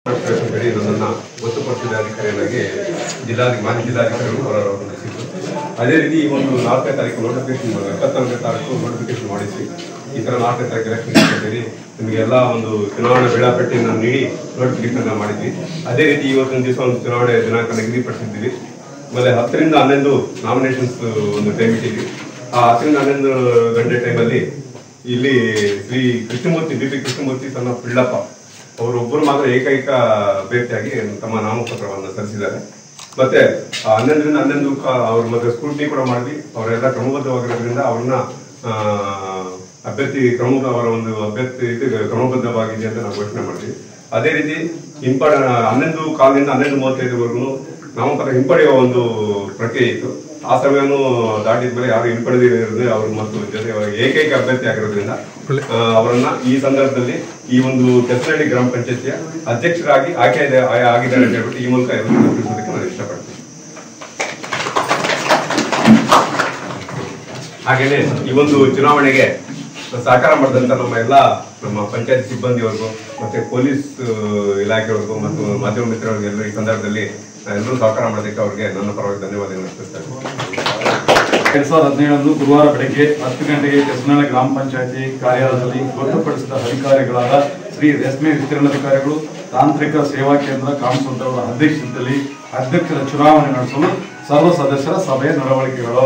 ಹೇಳಿ ನನ್ನನ್ನು ಗೊತ್ತುಪಡಿಸಿದ ಅಧಿಕಾರಿಯಾಗಿ ಜಿಲ್ಲಾಧಿ ಮಾನ್ಯ ಜಿಲ್ಲಾಧಿಕಾರಿಗಳು ಕೋಲಾರ ನಡೆಸಿದ್ರು ಅದೇ ರೀತಿ ಈ ಒಂದು ನಾಲ್ಕನೇ ತಾರೀಕು ನೋಟಿಫಿಕೇಶನ್ ಇಪ್ಪತ್ನಾಲ್ಕನೇ ತಾರೀಕು ನೋಟಿಫಿಕೇಶನ್ ಮಾಡಿಸಿ ಈ ಥರ ನಾಲ್ಕನೇ ತಾರೀಕು ಎಲೆಕ್ಷನ್ ಸೇರಿ ನಿಮಗೆಲ್ಲ ಒಂದು ಚುನಾವಣೆ ವೇಳಾಪಟ್ಟಿಯನ್ನು ನೀಡಿ ನೋಟಿಫಿಕೇಶನ್ ಮಾಡಿದ್ವಿ ಅದೇ ರೀತಿ ಇವತ್ತಿನ ದಿವಸ ಒಂದು ಚುನಾವಣೆ ದಿನಾಂಕ ನಿಗದಿಪಡಿಸಿದ್ದೀವಿ ಆಮೇಲೆ ಹತ್ತರಿಂದ ಹನ್ನೊಂದು ನಾಮಿನೇಷನ್ಸ್ ಒಂದು ಟೈಮ್ ಇಟ್ಟಿದ್ವಿ ಆ ಹತ್ತರಿಂದ ಹನ್ನೊಂದು ಗಂಟೆ ಟೈಮಲ್ಲಿ ಇಲ್ಲಿ ಶ್ರೀ ಕೃಷ್ಣಮೂರ್ತಿ ಬಿ ಪಿ ಕೃಷ್ಣಮೂರ್ತಿ ತನ್ನ ಪಿಳ್ಳಪ್ಪ ಅವರೊಬ್ಬರು ಮಾತ್ರ ಏಕೈಕ ಅಭ್ಯರ್ಥಿಯಾಗಿ ತಮ್ಮ ನಾಮಪತ್ರವನ್ನು ಸಲ್ಲಿಸಿದ್ದಾರೆ ಮತ್ತೆ ಆ ಹನ್ನೊಂದರಿಂದ ಹನ್ನೊಂದು ಕ- ಅವ್ರ ಮತ್ತೆ ಸ್ಕೂಟಿ ಕೂಡ ಮಾಡಿದ್ವಿ ಅವರೆಲ್ಲ ಕ್ರಮಬದ್ಧವಾಗಿರೋದ್ರಿಂದ ಅವ್ರನ್ನ ಆ, ಅಭ್ಯರ್ಥಿ ಕ್ರಮ ಅವರ ಒಂದು ಅಭ್ಯರ್ಥಿ ಇದು ಕ್ರಮಬದ್ಧವಾಗಿದೆ ಅಂತ ನಾವು ಘೋಷಣೆ ಮಾಡಿದ್ವಿ ಅದೇ ರೀತಿ ಹಿಂಪಡ ಹನ್ನೊಂದು ಕಾಲದಿಂದ ಹನ್ನೊಂದು ಮೂವತ್ತೈದವರೆಗೂ ನಾಮಪತ್ರ ಹಿಂಪಡೆಯುವ ಒಂದು ಪ್ರಕ್ರಿಯೆ ಇತ್ತು ಆ ಸಮಯವನ್ನು ದಾಟಿದ ಮೇಲೆ ಯಾರು ಹಿಂಪಡೆದಿರೋದ್ರಿಂದ ಅವರು ಮತ್ತು ಜೊತೆ ಏಕೈಕ ಅಭ್ಯರ್ಥಿ ಆಗಿರೋದ್ರಿಂದ ಆ, ಅವರನ್ನ ಈ ಸಂದರ್ಭದಲ್ಲಿ ಈ ಒಂದು ಕೆಸನಹಳ್ಳಿ ಗ್ರಾಮ ಪಂಚಾಯತಿಯ ಅಧ್ಯಕ್ಷರಾಗಿ ಆಯ್ಕೆ ಆಗಿದ್ದಾರೆ ಅಂತ ಹೇಳ್ಬಿಟ್ಟು ಈ ಮೂಲಕ ಎಲ್ಲರಿಗೂ ತಿಳಿಸೋದಕ್ಕೆ ನಾನು ಇಷ್ಟಪಡ್ತೀನಿ ಹಾಗೇನೆ ಈ ಒಂದು ಚುನಾವಣೆಗೆ ಸಹಕಾರ ಮಾಡಿದಂತ ನಮ್ಮ ಎಲ್ಲ ನಮ್ಮ ಪಂಚಾಯತ್ ಸಿಬ್ಬಂದಿವರೆಗೂ ಮತ್ತೆ ಪೊಲೀಸ್ ಇಲಾಖೆವರೆಗೂ ಮತ್ತು ಮಾಧ್ಯಮ ಮಿತ್ರರಿಗೂ ಎಲ್ಲರೂ ಈ ಸಂದರ್ಭದಲ್ಲಿ ಎಲ್ಲರೂ ಸಹಕಾರ ಮಾಡೋದಕ್ಕೆ ಅವರಿಗೆ ನನ್ನ ಪರವಾಗಿ ಧನ್ಯವಾದಗಳನ್ನು ಅರ್ಪಿಸ್ತಾ ಇದ್ದೀನಿ ಎರಡ್ ಸಾವಿರದ ಹದಿನೇಳರಂದು ಗುರುವಾರ ಬೆಳಗ್ಗೆ ಹತ್ತು ಗಂಟೆಗೆ ಕೆಸನಾಳ ಗ್ರಾಮ ಪಂಚಾಯತಿ ಕಾರ್ಯಾಲಯದಲ್ಲಿ ಗೊತ್ತುಪಡಿಸಿದ ಅಧಿಕಾರಿಗಳಾದ ಶ್ರೀ ರೇಷ್ಮೆ ವಿಸ್ತರಣಾಧಿಕಾರಿಗಳು ತಾಂತ್ರಿಕ ಸೇವಾ ಕೇಂದ್ರ ಕಾಮಸಂದ್ರವರ ಅಧ್ಯಕ್ಷತೆಯಲ್ಲಿ ಅಧ್ಯಕ್ಷರ ಚುನಾವಣೆ ನಡೆಸಲು ಸರ್ವ ಸದಸ್ಯರ ಸಭೆಯ ನಡವಳಿಕೆಗಳು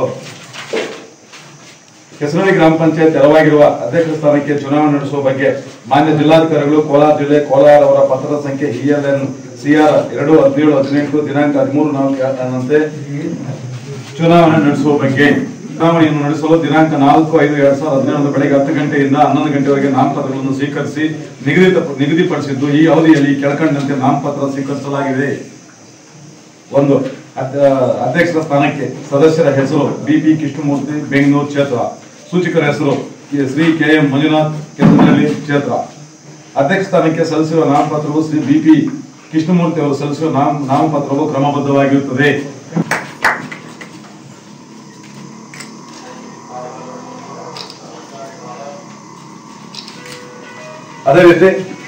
ಕೆಸನಹಳ್ಳಿ ಗ್ರಾಮ ಪಂಚಾಯತ್ ತೆರವಾಗಿರುವ ಅಧ್ಯಕ್ಷ ಸ್ಥಾನಕ್ಕೆ ಚುನಾವಣೆ ನಡೆಸುವ ಬಗ್ಗೆ ಮಾನ್ಯ ಜಿಲ್ಲಾಧಿಕಾರಿಗಳು ಕೋಲಾರ ಜಿಲ್ಲೆ ಕೋಲಾರ ಅವರ ಪತ್ರದ ಸಂಖ್ಯೆ ಇಎಲ್ಎನ್ ಸಿಆರ್ ಎರಡು ಹದಿನೇಳು ಹದಿನೆಂಟು ದಿನಾಂಕ ಹದಿಮೂರು ನಾಲ್ಕು ಚುನಾವಣೆ ನಡೆಸುವ ಬಗ್ಗೆ ಚುನಾವಣೆಯನ್ನು ನಡೆಸಲು ದಿನಾಂಕ ನಾಲ್ಕು ಐದು ಎರಡ್ ಸಾವಿರದ ಹದಿನೇಳರಂದು ಬೆಳಗ್ಗೆ ಹತ್ತು ಗಂಟೆಯಿಂದ ಹನ್ನೊಂದು ಗಂಟೆವರೆಗೆ ನಾಮಪತ್ರಗಳನ್ನು ಸ್ವೀಕರಿಸಿ ನಿಗದಿತ ನಿಗದಿಪಡಿಸಿದ್ದು ಈ ಅವಧಿಯಲ್ಲಿ ಕೆಳಕಂಡಂತೆ ನಾಮಪತ್ರ ಸ್ವೀಕರಿಸಲಾಗಿದೆ ಒಂದು ಅಧ್ಯ- ಅಧ್ಯಕ್ಷರ ಸ್ಥಾನಕ್ಕೆ ಸದಸ್ಯರ ಹೆಸರು ಬಿಪಿ ಕೃಷ್ಣಮೂರ್ತಿ ಬೆಂಗಳೂರು ಕ್ಷೇತ್ರ ಸೂಚಕರ ಹೆಸರು K- Shri K M Manjunath Kendanahalli ಕ್ಷೇತ್ರ ಅಧ್ಯಕ್ಷ ಸ್ಥಾನಕ್ಕೆ ಸಲ್ಲಿಸಿರುವ ನಾಮಪತ್ರವು ಶ್ರೀ ಬಿಪಿ ಕೃಷ್ಣಮೂರ್ತಿ ಅವರು ಸಲ್ಲಿಸುವ ನಾಮ ನಾಮಪತ್ರವು ಕ್ರಮಬದ್ಧವಾಗಿರುತ್ತದೆ ಅದೇ ರೀತಿ